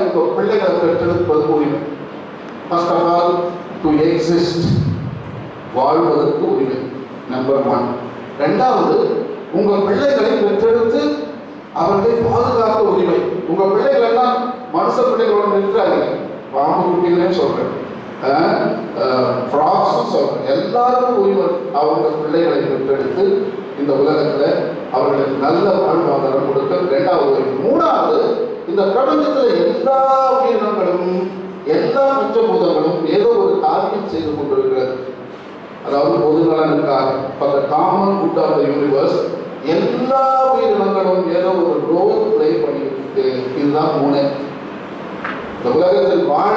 உங்க பிள்ளைகளை பெற்றெடுப்பது உரிமை first of all to exist வாழ்வதற்கு உரிமை நம்பர் ஒன் ரெண்டாவது உங்க பிள்ளைகளை பெற்றெடுத்து அவர்களை பாதுகாக்க உரிமை உங்க பிள்ளைகள் எல்லாம் மனுஷ பிள்ளைகளோட நிற்கிறாங்க பாம்பு குட்டிகளே சொல்றேன் ஃப்ராக்ஸும் சொல்றேன் எல்லாருக்கும் உரிமை அவங்க பிள்ளைகளை பெற்றெடுத்து இந்த உலகத்துல அவர்களுக்கு நல்ல வாழ்வாதாரம் கொடுக்க ரெண்டாவது உரிமை மூணாவது இந்த பிரபஞ்சத்துல எல்லா உயிரினங்களும் எல்லா பஞ்சபூதங்களும் ஏதோ ஒரு காரியம் செய்து கொண்டிருக்கிறது அதாவது பொதுநலனுக்காக for the common good of the universe எல்லா உயிரினங்களும் ஏதோ ஒரு ரோல் ப்ளே பண்ணிட்டு இருக்கு இதுதான் மூணு இந்த உலகத்தில் வாழ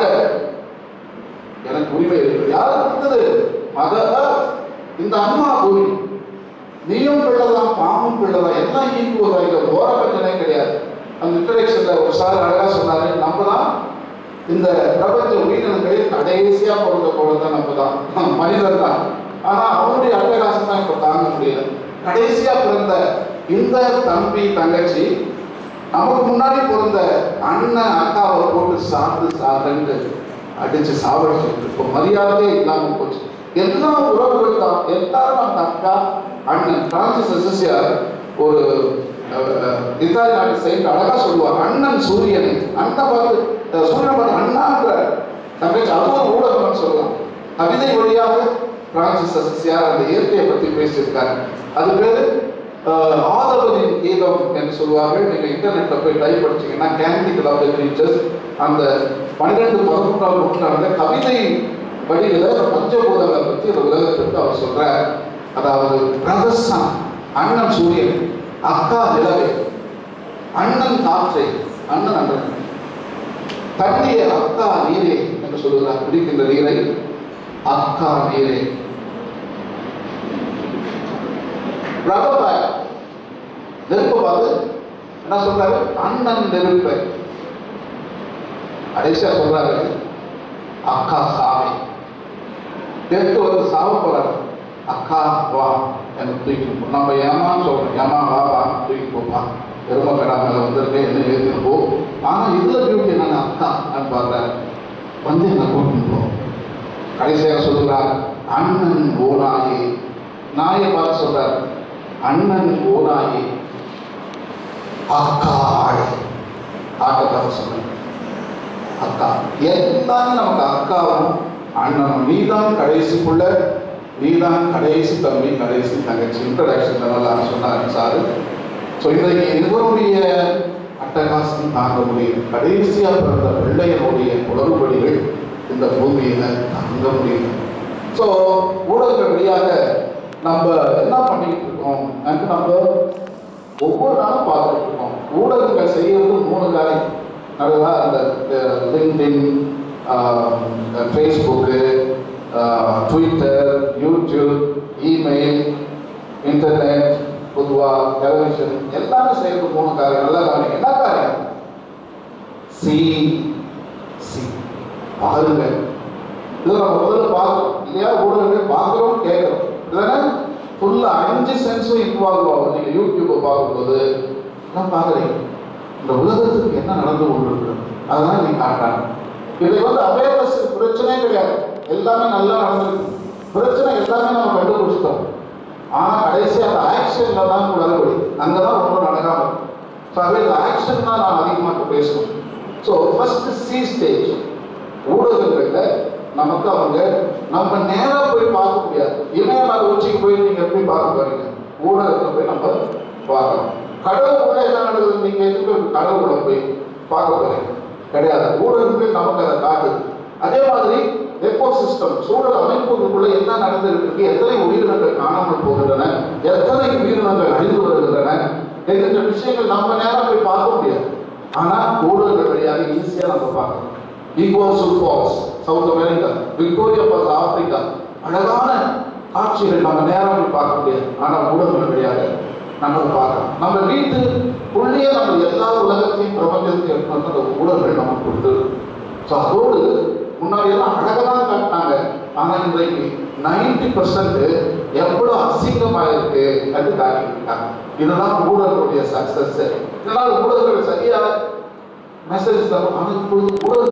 எனக்கு உரிமை இருக்கு யார் கொடுத்தது மத இந்த அம்மா பூமி நீயும் பிள்ளைதான் பாம்பும் பிள்ளைதான் எல்லாம் ஈக்குவல் இங்க போற பிரச்சனை கிடையாது அந்த இன்ட்ரடக்ஷன்ல ஒரு சார் அழகா சொன்னாரு நம்ம தான் இந்த பிரபஞ்ச உயிரினங்களில் கடைசியா பிறந்த குழந்தை நம்ம தான் மனிதன் தான் ஆனா அவனுடைய அட்டகாசம் தான் இப்ப தாங்க முடியல கடைசியா பிறந்த இந்த தம்பி தங்கச்சி நமக்கு முன்னாடி பிறந்த அண்ணன் அக்காவை போட்டு சாத்து சாத்துன்னு அடிச்சு சாவடிச்சு இப்போ மரியாதையே இல்லாம போச்சு எல்லா உறவுகள் தான் எல்லாரும் நம்ம அக்கா அண்ணன் பிரான்சிஸ் அசிசியார் ஒரு அஹ், அஹ், இத்தாலி நாட்டு சைட் அழகா சொல்லுவார் அண்ணன் சூரியனை அண்ணன் பார்த்து அஹ், சூரியனை பார்த்து அண்ணான்ற தங்கச்சி அது ஒரு ஊடகம்னு சொல்லலாம் கவிதை வழியாக பிரான்சிஸ் அசிசியார் அந்த இயற்கையை பற்றி பேசியிருக்காரு அது பேரு அஹ், ஆதவனின் கீதம் என்று சொல்லுவார்கள் நீங்க இன்டர்நெட்ல போய் டைப் படிச்சீங்கன்னா கேண்டிகல் ஆஃப் த கிரீச்சர்ஸ் அந்த பன்னிரெண்டு பதிமூன்றாம் நூற்றாண்டுல கவிதை வழியில இந்த பஞ்சபூதங்களை பற்றி இந்த உலகத்திற்கு அவர் சொல்றார் அதாவது பிரதர்ஸ் சன் அண்ணன் சூரியன் அக்கா நிலவை அண்ணன் காற்றை அண்ணன் அண்ணன் தண்ணீரை அக்கா நீரே என்று சொல்லுகிறார் குடிக்கின்ற நீரை அக்கா நீரே ரகபாய் நெருப்பு பார்த்து என்ன சொல்றாரு அண்ணன் நெருப்பை கடைசியா சொல்றாரு அக்கா சாமி தெற்கு வந்து சாவ போறாரு அக்கா வா எனக்கு தூக்கி போ. நம்ம ஏமான்னு சொல்றோம் ஏமா வா வா தூக்கி போப்பா பெருமை கடா மேல வந்திருக்கேன் என்ன ஏற்றுன்னு போ ஆனா இதுல பியூட்டி என்னன்னா அக்கா நான் பாக்குறேன் வந்து என்ன கூட்டின்னு போ கடைசியாக சொல்லுகிறார் அண்ணன் ஓனாயே நாயை பார்த்து சொல்றார் அண்ணன் ஓனாயே அக்கா ஆடை ஆட்டை பார்த்து சொல்றேன் அக்கா எல்லாமே நமக்கு அக்காவும் அண்ணனும் நீதான் கடைசி புள்ள நீதான் கடைசி தம்பி கடைசி தங்கச்சி இன்ட்ரடக்ஷன்ல நல்லா சொன்னார் சார் ஸோ இன்றைக்கு இருவருடைய அட்டகாசம் தாங்க முடியும் கடைசியா பிறந்த பிள்ளையனுடைய உணர்வுபடிகள் இந்த பூமியில தாங்க முடியும் ஸோ ஊடகங்கள் வழியாக நம்ம என்ன பண்ணிட்டு இருக்கோம் என்று நம்ம ஒவ்வொரு நாளும் பார்த்துட்டு இருக்கோம் ஊடகங்கள் செய்யறது மூணு காரியம் அதுதான் அந்த LinkedIn Facebook Twitter YouTube email internet பொதுவாக டெலிவிஷன் எல்லாமே செய்யறது மூணு காரியம் நல்ல காரியம் என்ன காரியம் சி சி பாருங்க இது நம்ம முதல்ல பார்க்கணும் இல்லையா ஊடகங்கள் பார்க்குறோம் கேட்குறோம் இல்லைன்னா ஃபுல்லாக அஞ்சு சென்ஸும் இன்வால்வ் ஆகும் நீங்கள் யூடியூப்பை பார்க்கும்போது எல்லாம் பார்க்குறீங்க இந்த உலகத்துக்கு என்ன நடந்து கொண்டிருக்கிறது அதெல்லாம் நீ காட்டுறாங்க இதை வந்து அவேர்னஸ் பிரச்சனையே கிடையாது எல்லாமே நல்லா நடந்திருக்கு பிரச்சனை எல்லாமே நம்ம கண்டுபிடிச்சிட்டோம் ஆனால் கடைசி அந்த ஆக்ஷன்ல தான் வலுபடி அங்கே தான் ஒன்றும் நடக்காம ஸோ அதே இந்த ஆக்ஷன் தான் நான் அதிகமாக பேசணும் ஸோ ஃபர்ஸ்ட் சி ஸ்டேஜ் ஊடகங்களில் நமக்கு அவங்க நம்ம நேரா போய் பார்க்க முடியாது இமயமலை உச்சிக்கு போய் நீங்க எப்படி பார்க்க போறீங்க ஊடகத்தில் போய் நம்ம பார்க்கணும் கடவுளுக்குள்ள என்ன நடக்குது நீங்க எதுக்கு கடவுளை போய் பார்க்க போறீங்க கிடையாது ஊடகங்கள் நமக்கு அதை காட்டுது அதே மாதிரி எக்கோ சிஸ்டம் சூழல் அமைப்புகளுக்குள்ள என்ன நடந்திருக்கு எத்தனை உயிரினங்கள் காணாமல் போகின்றன எத்தனை உயிரினங்கள் அழிந்து வருகின்றன என்கின்ற விஷயங்கள் நம்ம நேரம் போய் பார்க்க முடியாது ஆனா ஊடகங்கள் வழியாக ஈஸியா நம்ம பார்க்கலாம் Iguazu Falls South America Victoria Falls Africa அழகான காட்சிகள் நம்ம நேரம் போய் பார்க்க முடியாது ஆனா ஊடகங்கள் வழியாக நம்ம பார்க்கலாம் நம்ம வீட்டு உள்ளே நம்ம எல்லா உலகத்தையும் பிரபஞ்சத்தையும் எடுத்து வந்து அந்த ஊடகங்கள் நமக்கு கொடுத்துருக்கு ஸோ அதோடு முன்னாடி எல்லாம் அழகாக தான் காட்டினாங்க ஆனா இன்றைக்கு நைன்டி பர்சன்ட் எவ்வளவு அசிங்கமா இருக்கு அது காட்டிட்டு இருக்காங்க இதுதான் ஊடகங்களுடைய சக்சஸ் இதனால் ஊடகங்கள் சரியா மெசேஜ் தரும் ஆனால் இப்பொழுது கூட